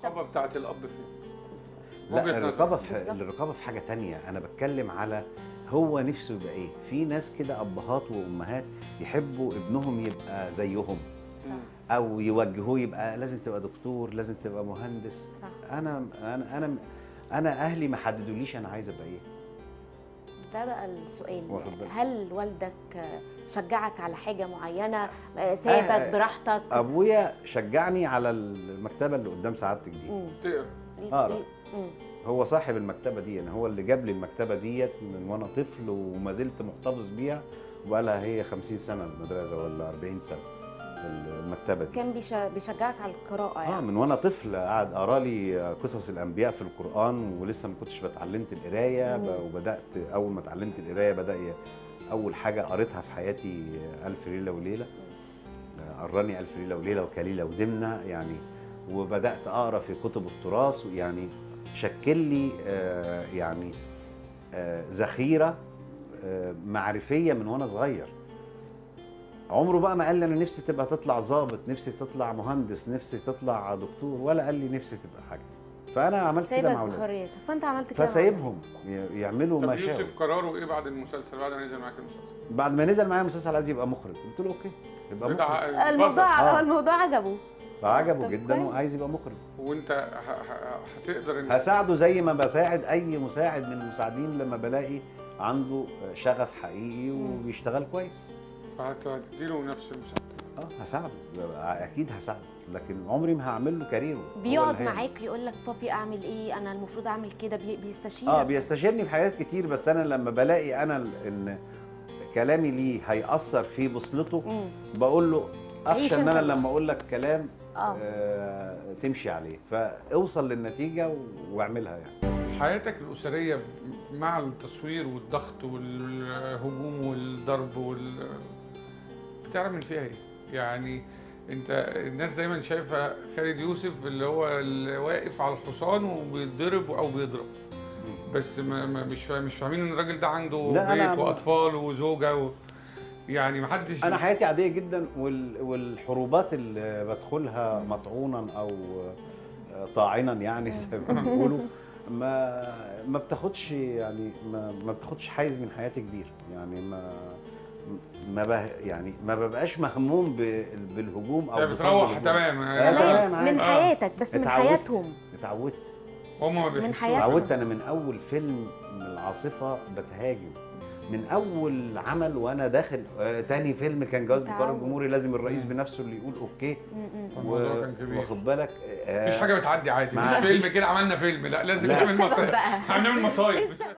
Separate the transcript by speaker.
Speaker 1: الرقابه بتاعت الاب فين؟
Speaker 2: لا
Speaker 1: وجهة نظر.
Speaker 2: الرقابه في
Speaker 3: بالظبط.
Speaker 2: الرقابه في حاجه تانية انا بتكلم على هو نفسه يبقى ايه في ناس كده ابهات وامهات يحبوا ابنهم يبقى زيهم
Speaker 3: صح
Speaker 2: او يوجهوه يبقى لازم تبقى دكتور لازم تبقى مهندس
Speaker 3: صح
Speaker 2: انا انا انا انا اهلي ما حددوليش انا عايز ابقى ايه
Speaker 3: ده بقى السؤال
Speaker 2: واخد بالك.
Speaker 3: هل والدك شجعك على حاجه معينه سابك
Speaker 2: آه،
Speaker 3: براحتك
Speaker 2: ابويا شجعني على المكتبه اللي قدام سعادتك دي
Speaker 3: مم.
Speaker 1: تقرا
Speaker 2: أقرأ.
Speaker 3: مم.
Speaker 2: هو صاحب المكتبه دي يعني هو اللي جاب لي المكتبه ديت من وانا طفل وما زلت محتفظ بيها وبقى لها هي 50 سنه المدرسه ولا 40 سنه المكتبه دي
Speaker 3: كان بيش- بيشجعك على القراءه
Speaker 2: اه
Speaker 3: يعني
Speaker 2: من وانا طفل قعد قرا لي قصص الانبياء في القران ولسه ما كنتش بتعلمت القرايه ب- وبدات اول ما اتعلمت القرايه بدا ي- اول حاجه قريتها في حياتي الف ليله وليله آه، قراني الف ليله وليله وكليله ودمنه يعني وبدات اقرا في كتب التراث يعني شكل لي آه، يعني آه، ذخيره آه، معرفيه من وانا صغير عمره بقى ما قال لي انا نفسي تبقى تطلع ظابط نفسي تطلع مهندس نفسي تطلع دكتور ولا قال لي نفسي تبقى حاجه فانا عملت كده
Speaker 3: سايبك
Speaker 2: مع اولادي
Speaker 3: بحريتك فانت عملت كده مع
Speaker 2: فسايبهم ي- يعملوا
Speaker 1: طب
Speaker 2: ما شاءوا
Speaker 1: يوسف قراره ايه بعد المسلسل بعد ما نزل معاك المسلسل؟
Speaker 2: بعد ما نزل معايا مسلسل عايز يبقى مخرج قلت له اوكي يبقى
Speaker 1: بتاع
Speaker 2: مخرج
Speaker 3: ولادك.
Speaker 1: البصر.
Speaker 3: الموضوع
Speaker 2: آه.
Speaker 3: الموضوع عجبه
Speaker 2: فعجبه
Speaker 3: طب
Speaker 2: جدا
Speaker 3: كويس.
Speaker 2: وعايز يبقى مخرج
Speaker 1: وانت ه- ه- هتقدر ان
Speaker 2: هساعده زي ما بساعد اي مساعد من المساعدين لما بلاقي عنده شغف حقيقي وبيشتغل كويس
Speaker 1: فهت- هتديله نفس المساعده
Speaker 2: اه هساعده اكيد هساعده لكن عمري ما هعمل له كاريره هو
Speaker 3: بيقعد
Speaker 2: اللي هيعمل.
Speaker 3: معاك يقول لك بابي اعمل ايه انا المفروض اعمل كده بي- بيستشيرك
Speaker 2: اه بيستشيرني في حاجات كتير بس انا لما بلاقي انا ال- ان كلامي ليه هيأثر في بصلته
Speaker 3: مم.
Speaker 2: بقول له
Speaker 3: عيش
Speaker 2: اخشى ان
Speaker 3: انت
Speaker 2: انا
Speaker 3: بقى.
Speaker 2: لما اقول لك كلام
Speaker 3: اه
Speaker 2: آه تمشي عليه فاوصل للنتيجه و- واعملها يعني
Speaker 1: حياتك الاسريه مع التصوير والضغط والهجوم والضرب وال بتعمل فيها ايه؟ يعني انت الناس دايما شايفه خالد يوسف اللي هو اللي واقف على الحصان وبيتضرب او بيضرب بس ما ما- مش فا- مش فاهمين ان الراجل ده عنده
Speaker 2: لا، أنا-
Speaker 1: بيت واطفال وزوجه و... يعني ما حدش
Speaker 2: انا حياتي عاديه جدا وال- والحروبات اللي بدخلها مطعونا او آه، طاعنا يعني زي ما بيقولوا ما ما بتاخدش يعني ما, ما بتاخدش حيز من حياتي كبير يعني ما ما به يعني ما ببقاش مهموم بال- بالهجوم او
Speaker 1: يعني
Speaker 2: بصد
Speaker 1: بتروح
Speaker 2: الهجوم.
Speaker 1: تمام
Speaker 2: آه،
Speaker 3: تمام
Speaker 2: تمام، عادي.
Speaker 3: من
Speaker 1: آه.
Speaker 3: حياتك بس من
Speaker 2: اتعودت.
Speaker 3: حياتهم
Speaker 2: اتعودت
Speaker 1: هم ما
Speaker 3: من
Speaker 1: بيحسوش.
Speaker 3: حياتهم.
Speaker 2: اتعودت انا من اول فيلم من العاصفه بتهاجم من اول عمل وانا داخل آه تاني فيلم كان جواز بالقرار
Speaker 3: متعود.
Speaker 2: الجمهوري لازم الرئيس بنفسه اللي يقول اوكي
Speaker 1: الموضوع كان كبير.
Speaker 2: واخد بالك آه
Speaker 1: مفيش حاجه بتعدي عادي
Speaker 2: مع-
Speaker 1: مش فيلم كده عملنا فيلم لا لازم
Speaker 2: لا.
Speaker 1: نعمل
Speaker 3: السبب
Speaker 1: مصايب
Speaker 3: بقى.
Speaker 1: هنعمل مصايب
Speaker 3: السبب.